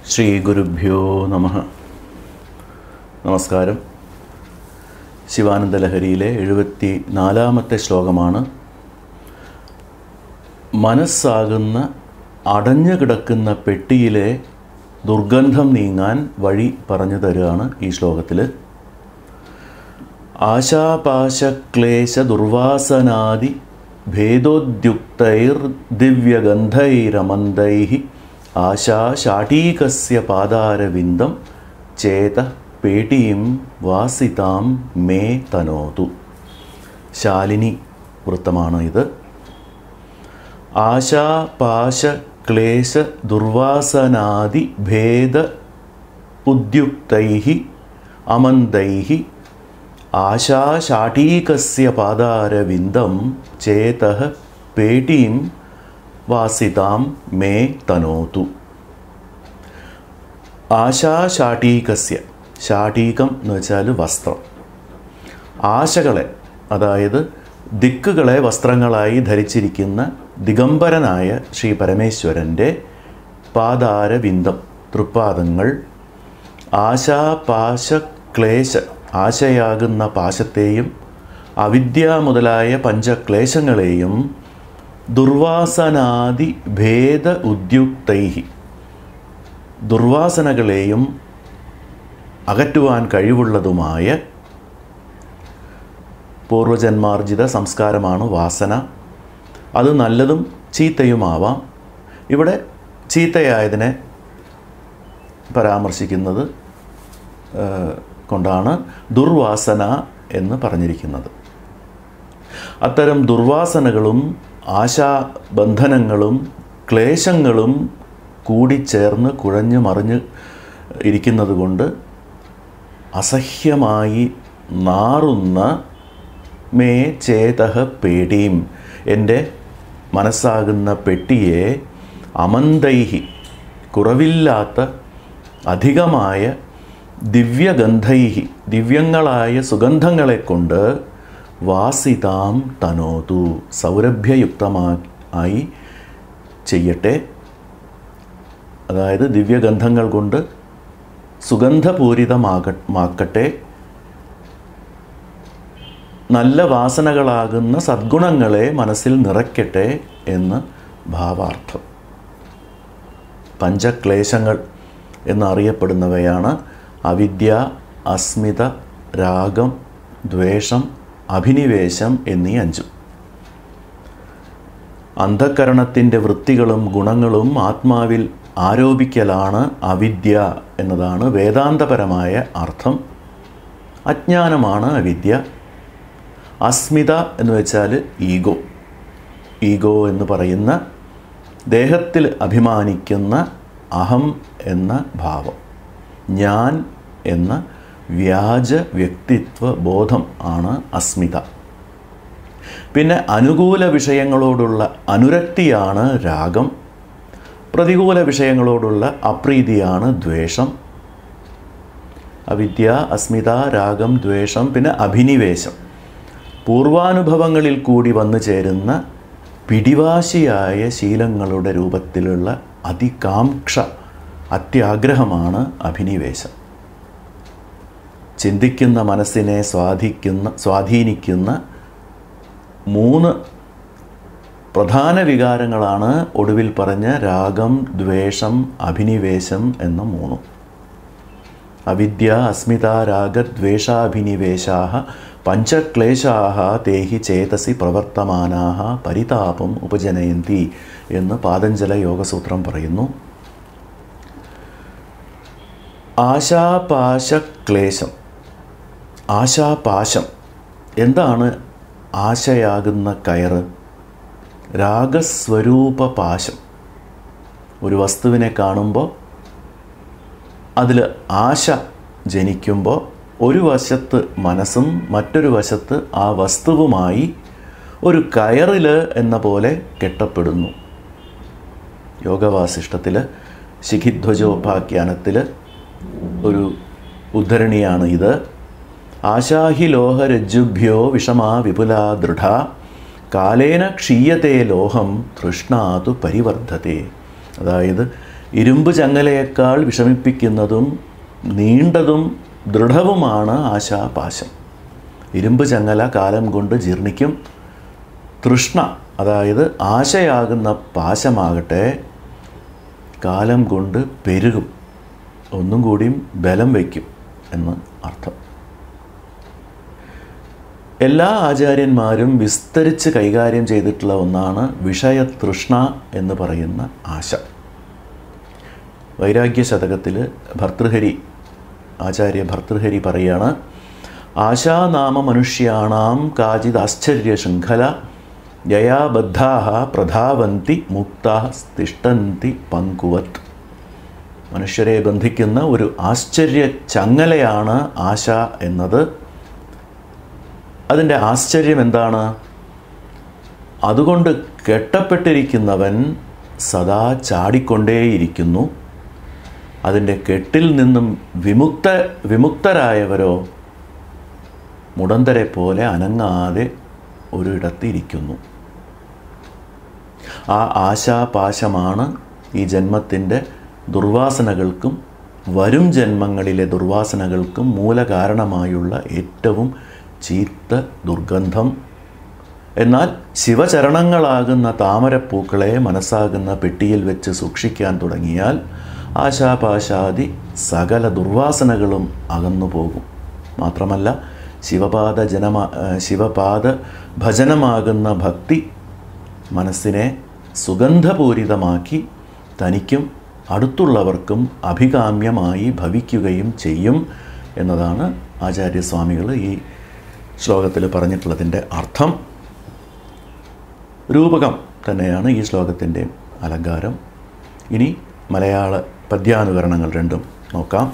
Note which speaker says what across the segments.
Speaker 1: ശ്രീ ഗുരുഭ്യോ നമ നമസ്കാരം ശിവാനന്ദ ലഹരിയിലെ എഴുപത്തി നാലാമത്തെ ശ്ലോകമാണ് മനസ്സാകുന്ന അടഞ്ഞു കിടക്കുന്ന പെട്ടിയിലെ ദുർഗന്ധം നീങ്ങാൻ വഴി പറഞ്ഞു തരികയാണ് ഈ ശ്ലോകത്തിൽ ആശാപാശക്ലേശ ദുർവാസനാദി ഭേദോദ്യുക്തൈർ ദിവ്യഗന്ധൈരമന്ദൈ ആശാശാടീകസ്യ പാദാരവിന്ദം ചേത പേടീം വാസിതാം മേ തനോതു ശാലിനി വൃത്തമാണ് ഇത് ആശാപാശ ക്ലേശ ദുർവാസനാദി ഭേദ ഉദ്യുക്തൈ അമന്തൈ ആശാശാടീകസ്യ പാദാരവിന്ദം ചേത പേടീം വാസിതാം മേ തനോതു ആശാശാടീകസ്യ ശാടീകം എന്ന് വെച്ചാൽ വസ്ത്രം ആശകളെ അതായത് ദിക്കുകളെ വസ്ത്രങ്ങളായി ധരിച്ചിരിക്കുന്ന ദിഗംബരനായ ശ്രീ പരമേശ്വരൻ്റെ പാതാരവിന്ദം തൃപ്പാദങ്ങൾ ആശാപാശ ക്ലേശ ആശയാകുന്ന പാശത്തെയും അവിദ്യ മുതലായ പഞ്ചക്ലേശങ്ങളെയും ദുർവാസനാദി ഭേദ ഉദ്യുക്തൈഹി ദുർവാസനകളെയും അകറ്റുവാൻ കഴിവുള്ളതുമായ പൂർവജന്മാർജിത സംസ്കാരമാണ് വാസന അത് നല്ലതും ചീത്തയുമാവാം ഇവിടെ ചീത്തയായതിനെ പരാമർശിക്കുന്നത് കൊണ്ടാണ് ദുർവാസന എന്ന് പറഞ്ഞിരിക്കുന്നത് അത്തരം ദുർവാസനകളും ആശാബന്ധനങ്ങളും ക്ലേശങ്ങളും കൂടിച്ചേർന്ന് കുഴഞ്ഞു മറിഞ്ഞ് ഇരിക്കുന്നത് കൊണ്ട് അസഹ്യമായി നാറുന്ന മേ ചേതഹ പേടിയും എൻ്റെ മനസ്സാകുന്ന പെട്ടിയെ അമന്തൈഹി കുറവില്ലാത്ത അധികമായ ദിവ്യഗന്ധൈഹി ദിവ്യങ്ങളായ സുഗന്ധങ്ങളെ കൊണ്ട് വാസിതാം തനോതു സൗരഭ്യയുക്തമായി ചെയ്യട്ടെ അതായത് ദിവ്യഗന്ധങ്ങൾ കൊണ്ട് സുഗന്ധപൂരിതമാക മാക്കട്ടെ നല്ല വാസനകളാകുന്ന സദ്ഗുണങ്ങളെ മനസ്സിൽ നിറയ്ക്കട്ടെ എന്ന് ഭാവാർത്ഥം പഞ്ചക്ലേശങ്ങൾ എന്നറിയപ്പെടുന്നവയാണ് അവിദ്യ അസ്മിത രാഗം ദ്വേഷം അഭിനിവേശം എന്നീ അഞ്ചും അന്ധകരണത്തിൻ്റെ വൃത്തികളും ഗുണങ്ങളും ആത്മാവിൽ ആരോപിക്കലാണ് അവിദ്യ എന്നതാണ് വേദാന്തപരമായ അർത്ഥം അജ്ഞാനമാണ് അവിദ്യ അസ്മിത എന്ന് വെച്ചാൽ ഈഗോ ഈഗോ എന്ന് പറയുന്ന ദേഹത്തിൽ അഭിമാനിക്കുന്ന അഹം എന്ന ഭാവം ഞാൻ എന്ന വ്യാജ വ്യക്തിത്വ ബോധം ആണ് അസ്മിത പിന്നെ അനുകൂല വിഷയങ്ങളോടുള്ള അനുരക്തിയാണ് രാഗം പ്രതികൂല വിഷയങ്ങളോടുള്ള അപ്രീതിയാണ് ദ്വേഷം അവിദ്യ അസ്മിത രാഗം ദ്വേഷം പിന്നെ അഭിനിവേശം പൂർവാനുഭവങ്ങളിൽ കൂടി വന്നു ചേരുന്ന പിടിവാശിയായ ശീലങ്ങളുടെ രൂപത്തിലുള്ള അതികാംക്ഷ അത്യാഗ്രഹമാണ് അഭിനിവേശം ചിന്തിക്കുന്ന മനസ്സിനെ സ്വാധീക്കുന്ന സ്വാധീനിക്കുന്ന മൂന്ന് പ്രധാന വികാരങ്ങളാണ് ഒടുവിൽ പറഞ്ഞ രാഗം ദ്വേഷം അഭിനിവേശം എന്ന മൂന്നും അവിദ്യ അസ്മിത രാഗദ്വേഷാഭിനിവേശാ പഞ്ചക്ലേശാ തേഹി ചേതസി പ്രവർത്തമാനാ പരിതാപം ഉപജനയന്തി എന്ന് പാതഞ്ജല യോഗസൂത്രം പറയുന്നു ആശാപാശക്ലേശം ആശാപാശം എന്താണ് ആശയാകുന്ന കയറ് രാഗസ്വരൂപ പാശം ഒരു വസ്തുവിനെ കാണുമ്പോൾ അതിൽ ആശ ജനിക്കുമ്പോൾ ഒരു വശത്ത് മനസ്സും മറ്റൊരു വശത്ത് ആ വസ്തുവുമായി ഒരു കയറിൽ എന്ന പോലെ കെട്ടപ്പെടുന്നു യോഗവാസിഷ്ടത്തിൽ ശിഖിധ്വജോപാഖ്യാനത്തിൽ ഒരു ഉദ്ധരണിയാണ് ഇത് ആശാഹി ലോഹരജ്ജുഭ്യോ വിഷമാ വിപുലാ ദൃഢ കാലേന ക്ഷീയത്തെ ലോഹം തൃഷ്ണാതു പരിവർദ്ധത്തെ അതായത് ഇരുമ്പ് ചങ്ങലയേക്കാൾ വിഷമിപ്പിക്കുന്നതും നീണ്ടതും ദൃഢവുമാണ് ആശാപാശം ഇരുമ്പ് ചങ്ങല കാലം കൊണ്ട് ജീർണിക്കും തൃഷ്ണ അതായത് ആശയാകുന്ന പാശമാകട്ടെ കാലം കൊണ്ട് പെരുകും ഒന്നും കൂടിയും ബലം വയ്ക്കും എന്ന് അർത്ഥം എല്ലാ ആചാര്യന്മാരും വിസ്തരിച്ച് കൈകാര്യം ചെയ്തിട്ടുള്ള ഒന്നാണ് വിഷയതൃഷ്ണ എന്ന് പറയുന്ന ആശ വൈരാഗ്യ ശതകത്തിൽ ഭർതൃഹരി ആചാര്യ ഭർതൃഹരി പറയാണ് ആശാനാമ മനുഷ്യാണാം കാചിത് ആശ്ചര്യ ശൃംഖല യയാബദ്ധാ പ്രധാവന്തി മുക്താ തിഷ്ടന്തി പങ്കുവത് മനുഷ്യരെ ബന്ധിക്കുന്ന ഒരു ആശ്ചര്യ ചങ്ങലയാണ് ആശ എന്നത് അതിൻ്റെ ആശ്ചര്യം എന്താണ് അതുകൊണ്ട് കെട്ടപ്പെട്ടിരിക്കുന്നവൻ സദാ ചാടിക്കൊണ്ടേയിരിക്കുന്നു അതിൻ്റെ കെട്ടിൽ നിന്നും വിമുക്ത വിമുക്തരായവരോ മുടന്തരെ പോലെ അനങ്ങാതെ ഒരിടത്തിരിക്കുന്നു ആ ആശാപാശമാണ് ഈ ജന്മത്തിൻ്റെ ദുർവാസനകൾക്കും വരും ജന്മങ്ങളിലെ ദുർവാസനകൾക്കും മൂലകാരണമായുള്ള ഏറ്റവും ചീത്ത ദുർഗന്ധം എന്നാൽ ശിവചരണങ്ങളാകുന്ന താമരപ്പൂക്കളെ മനസ്സാകുന്ന പെട്ടിയിൽ വെച്ച് സൂക്ഷിക്കാൻ തുടങ്ങിയാൽ ആശാപാശാദി സകല ദുർവാസനകളും അകന്നു പോകും മാത്രമല്ല ശിവപാദ ജനമാ ശിവപാദ ഭജനമാകുന്ന ഭക്തി മനസ്സിനെ സുഗന്ധപൂരിതമാക്കി തനിക്കും അടുത്തുള്ളവർക്കും അഭികാമ്യമായി ഭവിക്കുകയും ചെയ്യും എന്നതാണ് ആചാര്യസ്വാമികൾ ഈ ശ്ലോകത്തിൽ പറഞ്ഞിട്ടുള്ളതിൻ്റെ അർത്ഥം രൂപകം തന്നെയാണ് ഈ ശ്ലോകത്തിൻ്റെ അലങ്കാരം ഇനി മലയാള പദ്യാനുകരണങ്ങൾ രണ്ടും നോക്കാം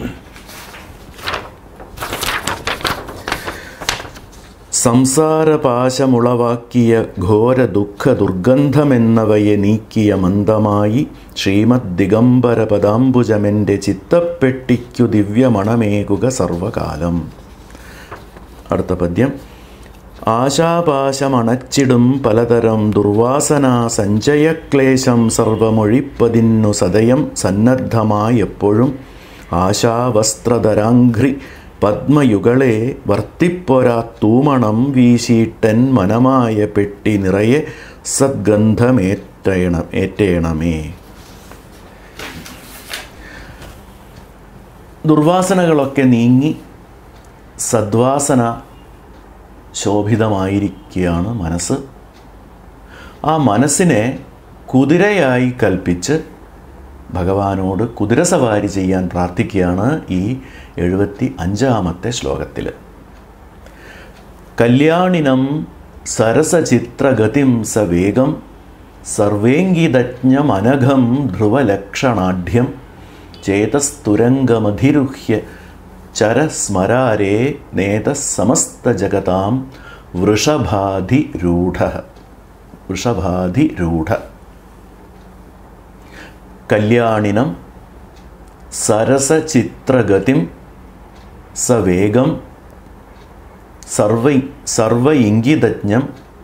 Speaker 1: സംസാരപാശമുളവാക്കിയ ഘോര ദുഃഖ ദുർഗന്ധമെന്നവയെ നീക്കിയ മന്ദമായി ശ്രീമദ് ദിഗംബര പദാംബുജമെൻ്റെ ചിത്തപ്പെട്ടിക്കു ദിവ്യമണമേകുക സർവകാലം അടുത്ത പദ്യം ആശാപാശമണച്ചിടും പലതരം ദുർവാസന സഞ്ചയക്ലേശം സർവമൊഴിപ്പതിന്നു സദയം സന്നദ്ധമായി എപ്പോഴും ആശാവസ്ത്രധരാഘ്രി പത്മയുകളെ വർത്തിപ്പൊരാ തൂമണം വീശീട്ടൻ മനമായ പെട്ടി നിറയെ സദ്ഗന്ധമേറ്റയണ ഏറ്റേണമേ ദുർവാസനകളൊക്കെ നീങ്ങി സദ്വാസന ശോഭിതമായിരിക്കുകയാണ് മനസ്സ് ആ മനസ്സിനെ കുതിരയായി കൽപ്പിച്ച് ഭഗവാനോട് കുതിരസവാരി ചെയ്യാൻ പ്രാർത്ഥിക്കുകയാണ് ഈ എഴുപത്തി അഞ്ചാമത്തെ ശ്ലോകത്തിൽ കല്യാണിനം സരസചിത്രഗതിം സവേഗം സർവേങ്കിതജ്ഞമനഘം ധ്രുവലക്ഷണാഢ്യം ചേതസ്തുരംഗമധിരുഹ്യ ചരസ്മരാരേ നേതസമസ്തജഗതാം വൃഷഭാധിരൂഢ വൃഷഭാധിരൂഢ കല്യാണിനം സരസചിത്രഗതിം സവേഗം സർവ സർവ ഇംഗിതജ്ഞം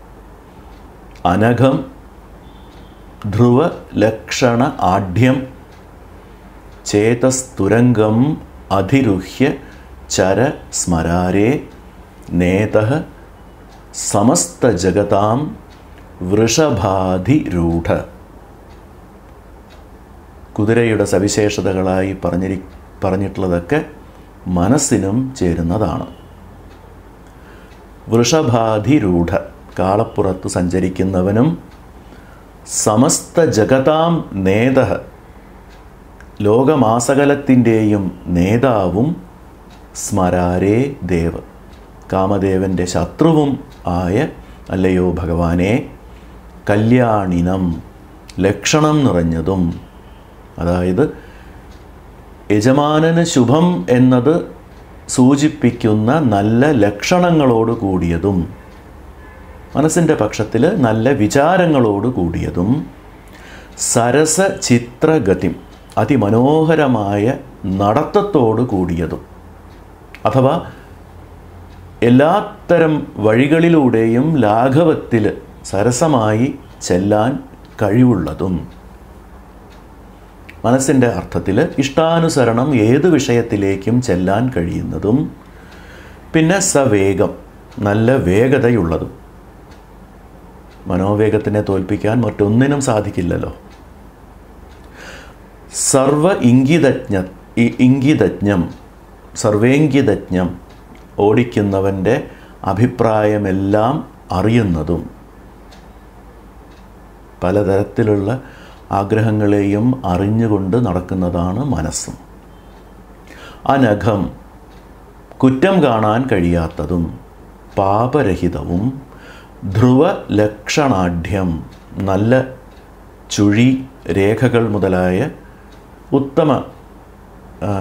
Speaker 1: അനഘം ധ്രുവലക്ഷണ ആഢ്യം ചേതസ്തുരംഗം അധിരുഹ്യ ചര സ്മരാരേ നേത സമസ്തജഗതാം വൃഷഭാധിരൂഢ കുതിരയുടെ സവിശേഷതകളായി പറഞ്ഞിരി പറഞ്ഞിട്ടുള്ളതൊക്കെ മനസ്സിനും ചേരുന്നതാണ് വൃഷഭാധിരൂഢ കാളപ്പുറത്ത് സഞ്ചരിക്കുന്നവനും സമസ്ത ജഗതാം നേത ലോകമാസകലത്തിൻ്റെയും നേതാവും സ്മരാരേ ദേവ് കാമദേവൻ്റെ ശത്രുവും ആയ അല്ലയോ ഭഗവാനെ കല്യാണിനം ലക്ഷണം നിറഞ്ഞതും അതായത് യജമാനന് ശുഭം എന്നത് സൂചിപ്പിക്കുന്ന നല്ല ലക്ഷണങ്ങളോട് കൂടിയതും മനസ്സിൻ്റെ പക്ഷത്തിൽ നല്ല വിചാരങ്ങളോട് കൂടിയതും സരസ ചിത്രഗതിം അതിമനോഹരമായ നടത്തത്തോട് കൂടിയതും അഥവാ എല്ലാത്തരം വഴികളിലൂടെയും ലാഘവത്തിൽ സരസമായി ചെല്ലാൻ കഴിവുള്ളതും മനസ്സിൻ്റെ അർത്ഥത്തിൽ ഇഷ്ടാനുസരണം ഏത് വിഷയത്തിലേക്കും ചെല്ലാൻ കഴിയുന്നതും പിന്നെ സവേഗം നല്ല വേഗതയുള്ളതും മനോവേഗത്തിനെ തോൽപ്പിക്കാൻ മറ്റൊന്നിനും സാധിക്കില്ലല്ലോ സർവ ഇംഗിതജ്ഞ ഇ- ഇംഗിതജ്ഞം സർവേംഗിതജ്ഞം ഓടിക്കുന്നവൻ്റെ അഭിപ്രായമെല്ലാം അറിയുന്നതും പലതരത്തിലുള്ള ആഗ്രഹങ്ങളെയും അറിഞ്ഞുകൊണ്ട് നടക്കുന്നതാണ് മനസ്സും അനഘം കുറ്റം കാണാൻ കഴിയാത്തതും പാപരഹിതവും ധ്രുവ ലക്ഷണാഢ്യം നല്ല ചുഴി രേഖകൾ മുതലായ ഉത്തമ ആ,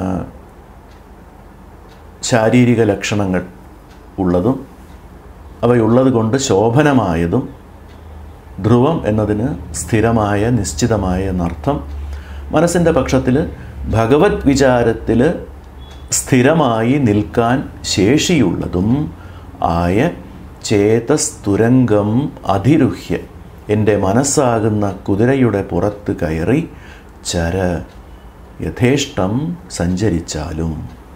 Speaker 1: ശാരീരിക ലക്ഷണങ്ങൾ ഉള്ളതും അവയുള്ളത് കൊണ്ട് ശോഭനമായതും ധ്രുവം എന്നതിന് സ്ഥിരമായ നിശ്ചിതമായ എന്നർത്ഥം മനസ്സിൻ്റെ പക്ഷത്തിൽ ഭഗവത് വിചാരത്തിൽ സ്ഥിരമായി നിൽക്കാൻ ശേഷിയുള്ളതും ആയ ചേതസ്തുരംഗം അധിരുഹ്യ എൻ്റെ മനസ്സാകുന്ന കുതിരയുടെ പുറത്ത് കയറി ചര യഥേഷ്ടം സഞ്ചരിച്ചാലും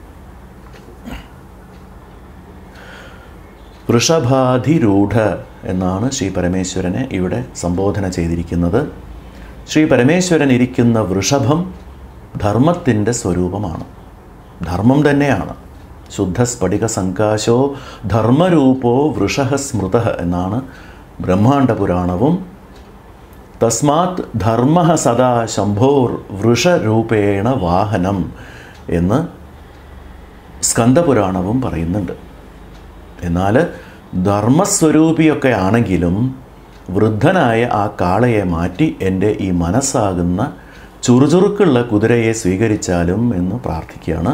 Speaker 1: വൃഷഭാധിരൂഢ എന്നാണ് ശ്രീ പരമേശ്വരനെ ഇവിടെ സംബോധന ചെയ്തിരിക്കുന്നത് ശ്രീ പരമേശ്വരൻ ഇരിക്കുന്ന വൃഷഭം ധർമ്മത്തിൻ്റെ സ്വരൂപമാണ് ധർമ്മം തന്നെയാണ് ശുദ്ധ സ്ഫടിക സങ്കാശോ ധർമ്മരൂപോ വൃഷഹ സ്മൃത എന്നാണ് ബ്രഹ്മാണ്ഡ പുരാണവും തസ്മാത് ധർമ്മ സദാ ശംഭോർ വൃഷരൂപേണ വാഹനം എന്ന് സ്കന്ദപുരാണവും പറയുന്നുണ്ട് എന്നാൽ ധർമ്മസ്വരൂപിയൊക്കെ ആണെങ്കിലും വൃദ്ധനായ ആ കാളയെ മാറ്റി എൻ്റെ ഈ മനസ്സാകുന്ന ചുറുചുറുക്കുള്ള കുതിരയെ സ്വീകരിച്ചാലും എന്ന് പ്രാർത്ഥിക്കുകയാണ്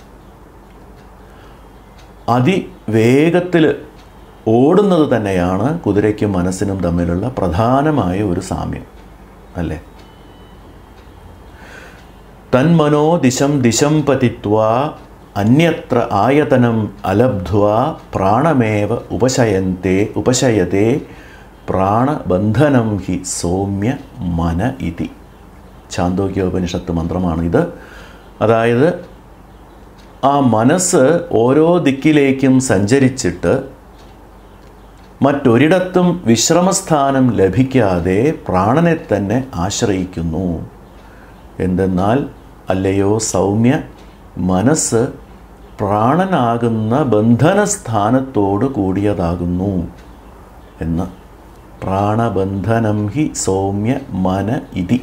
Speaker 1: അതിവേഗത്തിൽ ഓടുന്നത് തന്നെയാണ് കുതിരയ്ക്കും മനസ്സിനും തമ്മിലുള്ള പ്രധാനമായ ഒരു സാമ്യം അല്ലേ തന്മനോ ദിശം ദിശം പതിത്വാ അന്യത്ര ആയതനം അലബ്ധ്വാ പ്രാണമേവ ഉപശയന്തെ ഉപശയത്തെ പ്രാണബന്ധനം ഹി സൗമ്യ മന ഇതി ചാന്തോക്യോപനിഷത്ത് മന്ത്രമാണ് ഇത് അതായത് ആ മനസ്സ് ഓരോ ദിക്കിലേക്കും സഞ്ചരിച്ചിട്ട് മറ്റൊരിടത്തും വിശ്രമസ്ഥാനം ലഭിക്കാതെ പ്രാണനെ തന്നെ ആശ്രയിക്കുന്നു എന്തെന്നാൽ അല്ലയോ സൗമ്യ മനസ്സ് പ്രാണനാകുന്ന ബന്ധനസ്ഥാനത്തോട് കൂടിയതാകുന്നു എന്ന് പ്രാണബന്ധനം ഹി സൗമ്യ മന ഇതി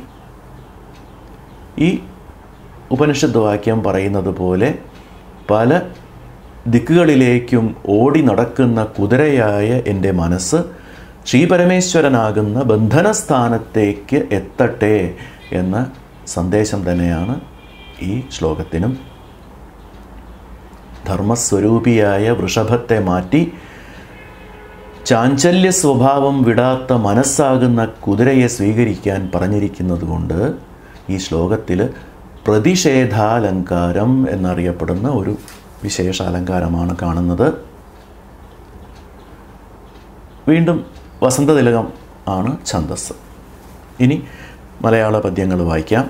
Speaker 1: ഈ ഉപനിഷത്ത് വാക്യം പറയുന്നത് പോലെ പല ദിക്കുകളിലേക്കും ഓടി നടക്കുന്ന കുതിരയായ എൻ്റെ മനസ്സ് ശ്രീപരമേശ്വരനാകുന്ന ബന്ധനസ്ഥാനത്തേക്ക് എത്തട്ടെ എന്ന സന്ദേശം തന്നെയാണ് ഈ ശ്ലോകത്തിനും ധർമ്മസ്വരൂപിയായ വൃഷഭത്തെ മാറ്റി ചാഞ്ചല്യ സ്വഭാവം വിടാത്ത മനസ്സാകുന്ന കുതിരയെ സ്വീകരിക്കാൻ പറഞ്ഞിരിക്കുന്നത് കൊണ്ട് ഈ ശ്ലോകത്തിൽ പ്രതിഷേധാലങ്കാരം എന്നറിയപ്പെടുന്ന ഒരു വിശേഷ അലങ്കാരമാണ് കാണുന്നത് വീണ്ടും വസന്തതിലകം ആണ് ഛന്ദസ് ഇനി മലയാള പദ്യങ്ങൾ വായിക്കാം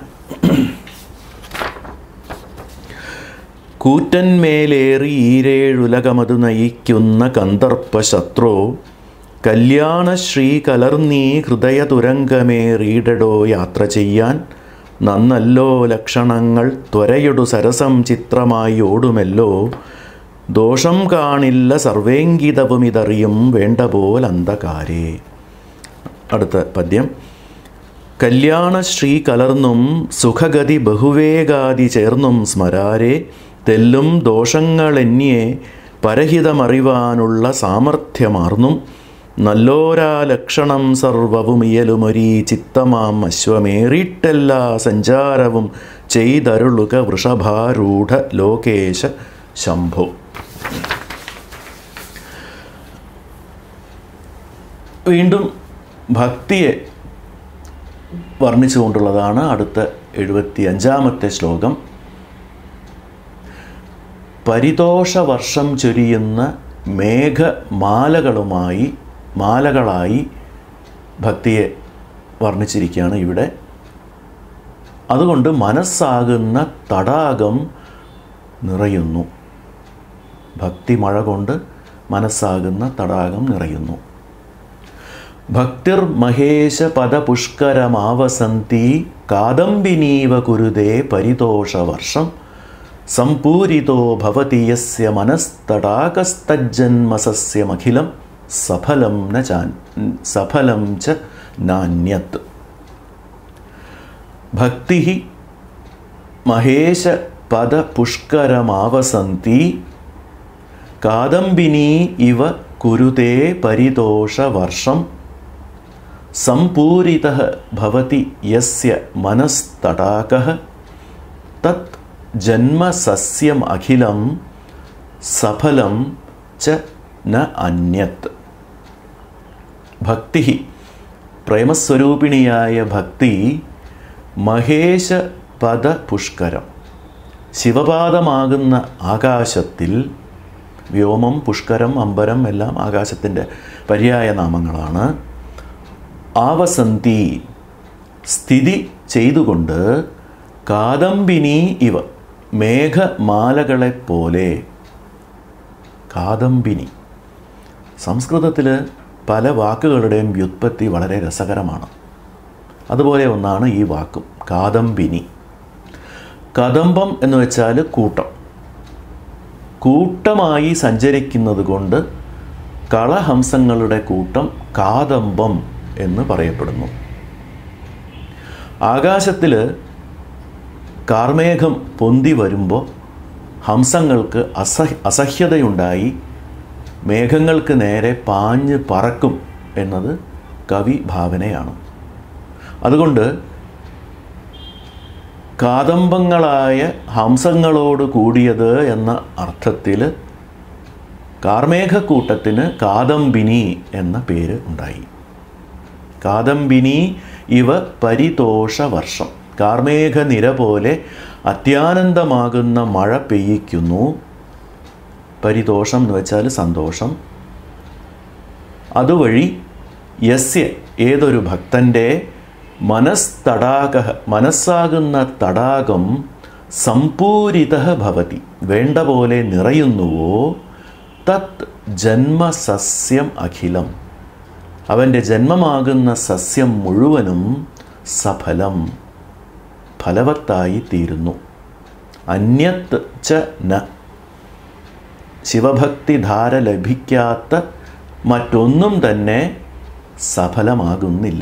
Speaker 1: കൂറ്റന്മേലേറി ഈരേഴുലകമതു നയിക്കുന്ന കന്ദർപ്പ ശത്രോ കല്യാണശ്രീ കലർന്നീ ഹൃദയ തുരങ്കമേറിയിടടോ യാത്ര ചെയ്യാൻ നന്നല്ലോ ലക്ഷണങ്ങൾ ത്വരയൊടു സരസം ചിത്രമായി ഓടുമല്ലോ ദോഷം കാണില്ല സർവേങ്കിതവും ഇതറിയും വേണ്ട പോൽ അന്ധകാരേ അടുത്ത പദ്യം കല്യാണശ്രീ കലർന്നും സുഖഗതി ബഹുവേഗാതി ചേർന്നും സ്മരാരെ തെല്ലും ദോഷങ്ങളെന്നിയെ പരഹിതമറിവാനുള്ള സാമർഥ്യമാർന്നും നല്ലോരാ ലക്ഷണം സർവവും ഇയലുമൊരീ ചിത്തമാം അശ്വമേറിയിട്ടെല്ലാ സഞ്ചാരവും ചെയ്തരുളുക വൃഷഭാരൂഢ ലോകേശ ശംഭോ വീണ്ടും ഭക്തിയെ വർണ്ണിച്ചുകൊണ്ടുള്ളതാണ് അടുത്ത എഴുപത്തി അഞ്ചാമത്തെ ശ്ലോകം പരിതോഷവർഷം ചൊരിയുന്ന മേഘമാലകളുമായി മാലകളായി ഭക്തിയെ വർണ്ണിച്ചിരിക്കുകയാണ് ഇവിടെ അതുകൊണ്ട് മനസ്സാകുന്ന തടാകം നിറയുന്നു ഭക്തി മഴ കൊണ്ട് മനസ്സാകുന്ന തടാകം നിറയുന്നു ഭക്തിർ മഹേശ പദപുഷ്കരമാവസന്തി കാദംബിനീവ കുരുതേ പരിതോഷവർഷം സംപൂരിതോ ഭവതി യസ്യ മനസ്തടാകസ്തജ്ജന്മസസ്യമഖിലം സഫലം ന ചാൻ സഫലം ച നാന്യത് ഭക്തി മഹേശ പദപുഷ്കരമാവസന്തി കാദംബിനി ഇവ കുരുതേ പരിതോഷവർഷം സംപൂരിത ഭവതി യസ്യ മനസ്തടാകഃ തത് ജന്മസസ്യം അഖിലം സഫലം ച ന അന്യത് ഭക്തി പ്രേമസ്വരൂപിണിയായ ഭക്തി മഹേശ പദപുഷ്കരം ശിവപാദമാകുന്ന ആകാശത്തിൽ വ്യോമം പുഷ്കരം അമ്പരം എല്ലാം ആകാശത്തിൻ്റെ പര്യായ നാമങ്ങളാണ് ആവസന്തി സ്ഥിതി ചെയ്തുകൊണ്ട് കാദംബിനി ഇവ മേഘമാലകളെപ്പോലെ കാദംബിനി സംസ്കൃതത്തിൽ പല വാക്കുകളുടെയും വ്യുത്പത്തി വളരെ രസകരമാണ് അതുപോലെ ഒന്നാണ് ഈ വാക്കും കാദംബിനി കദംബം എന്ന് വെച്ചാൽ കൂട്ടം കൂട്ടമായി സഞ്ചരിക്കുന്നത് കൊണ്ട് കളഹംസങ്ങളുടെ കൂട്ടം കാദംബം എന്ന് പറയപ്പെടുന്നു ആകാശത്തിൽ കാർമേഘം പൊന്തി വരുമ്പോൾ ഹംസങ്ങൾക്ക് അസഹ് അസഹ്യതയുണ്ടായി മേഘങ്ങൾക്ക് നേരെ പാഞ്ഞ് പറക്കും എന്നത് കവി ഭാവനയാണ് അതുകൊണ്ട് കാദംബങ്ങളായ ഹംസങ്ങളോട് കൂടിയത് എന്ന അർത്ഥത്തിൽ കാർമേഘക്കൂട്ടത്തിന് കാദംബിനി എന്ന പേര് ഉണ്ടായി കാദംബിനി ഇവ പരിതോഷവർഷം കാർമേഘ നിര പോലെ അത്യാനന്ദമാകുന്ന മഴ പെയ്യിക്കുന്നു പരിതോഷം എന്ന് വെച്ചാൽ സന്തോഷം അതുവഴി യസ്യ ഏതൊരു ഭക്തൻ്റെ മനസ്തടാക മനസ്സാകുന്ന തടാകം സമ്പൂരിത ഭവതി വേണ്ട പോലെ നിറയുന്നുവോ തത് ജന്മസസ്യം അഖിലം അവൻ്റെ ജന്മമാകുന്ന സസ്യം മുഴുവനും സഫലം ഫലവത്തായി തീരുന്നു അന്യത് ച ന ശിവഭക്തിധാര ലഭിക്കാത്ത മറ്റൊന്നും തന്നെ സഫലമാകുന്നില്ല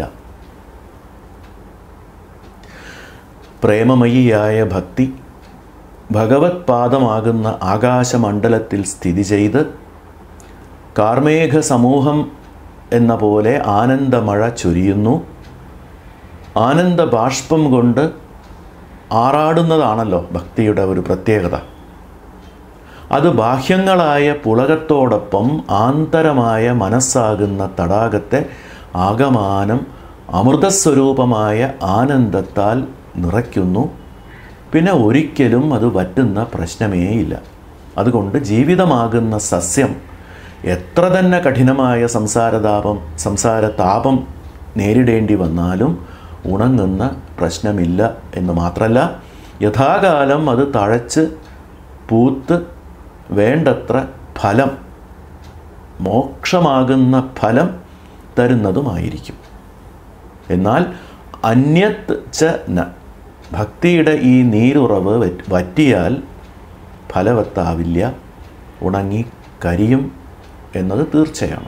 Speaker 1: പ്രേമമയിയായ ഭക്തി ഭഗവത് പാദമാകുന്ന ആകാശമണ്ഡലത്തിൽ സ്ഥിതി ചെയ്ത് കാർമേഘ സമൂഹം എന്ന പോലെ ആനന്ദമഴ ചൊരിയുന്നു ആനന്ദ ബാഷ്പം കൊണ്ട് ആറാടുന്നതാണല്ലോ ഭക്തിയുടെ ഒരു പ്രത്യേകത അത് ബാഹ്യങ്ങളായ പുളകത്തോടൊപ്പം ആന്തരമായ മനസ്സാകുന്ന തടാകത്തെ ആകമാനം അമൃതസ്വരൂപമായ ആനന്ദത്താൽ നിറയ്ക്കുന്നു പിന്നെ ഒരിക്കലും അത് വറ്റുന്ന പ്രശ്നമേയില്ല അതുകൊണ്ട് ജീവിതമാകുന്ന സസ്യം എത്ര തന്നെ കഠിനമായ സംസാരതാപം സംസാരതാപം നേരിടേണ്ടി വന്നാലും ഉണങ്ങുന്ന പ്രശ്നമില്ല എന്ന് മാത്രമല്ല യഥാകാലം അത് തഴച്ച് പൂത്ത് വേണ്ടത്ര ഫലം മോക്ഷമാകുന്ന ഫലം തരുന്നതുമായിരിക്കും എന്നാൽ അന്യത് ച ന ഭക്തിയുടെ ഈ നീരുറവ് വറ്റ് വറ്റിയാൽ ഫലവത്താവില്ല ഉണങ്ങി കരിയും എന്നത് തീർച്ചയാണ്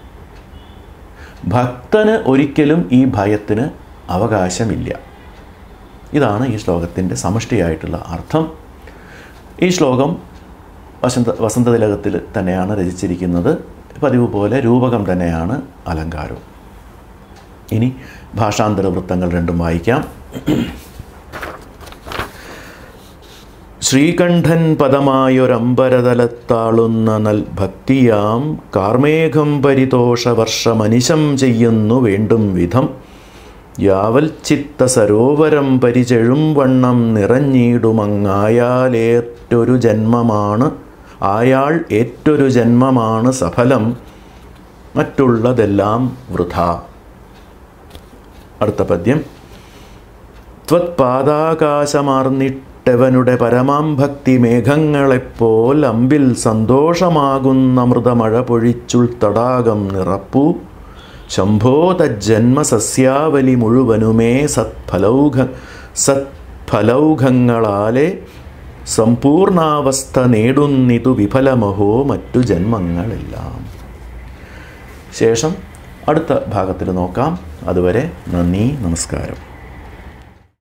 Speaker 1: ഭക്തന് ഒരിക്കലും ഈ ഭയത്തിന് അവകാശമില്ല ഇതാണ് ഈ ശ്ലോകത്തിൻ്റെ സമഷ്ടിയായിട്ടുള്ള അർത്ഥം ഈ ശ്ലോകം വസന്ത വസന്തതിലകത്തിൽ തന്നെയാണ് രചിച്ചിരിക്കുന്നത് പതിവ് പോലെ രൂപകം തന്നെയാണ് അലങ്കാരവും ഇനി ഭാഷാന്തര വൃത്തങ്ങൾ രണ്ടും വായിക്കാം ശ്രീകണ്ഠൻ പദമായൊരമ്പരതലത്താളുന്ന നൽ ഭക്തിയാം കാർമേഘം പരിതോഷവർഷമനിശം ചെയ്യുന്നു വേണ്ടും വിധം യാവൽ ചിത്ത സരോവരം പരിചെഴും വണ്ണം നിറഞ്ഞിടുമങ്ങായാലേറ്റൊരു ജന്മമാണ് ആയാൾ ഏറ്റൊരു ജന്മമാണ് സഫലം മറ്റുള്ളതെല്ലാം വൃഥ അടുത്ത പദ്യം ത്വത്പാദാകാശമാർന്നിട്ടവനുടെ പരമാം ഭക്തി മേഘങ്ങളെപ്പോൽ അമ്പിൽ സന്തോഷമാകുന്ന മൃതമഴ പൊഴിച്ചുൾ തടാകം നിറപ്പൂ ശംഭോ തജ്ജന്മസസ്യാവലി മുഴുവനുമേ സത്ഫലൗഘ സത്ഫലൗഘങ്ങളാലെ സമ്പൂർണാവസ്ഥ നേടുന്നിതു വിഫലമഹോ മറ്റു ജന്മങ്ങളെല്ലാം ശേഷം അടുത്ത ഭാഗത്തിൽ നോക്കാം അതുവരെ നന്ദി നമസ്കാരം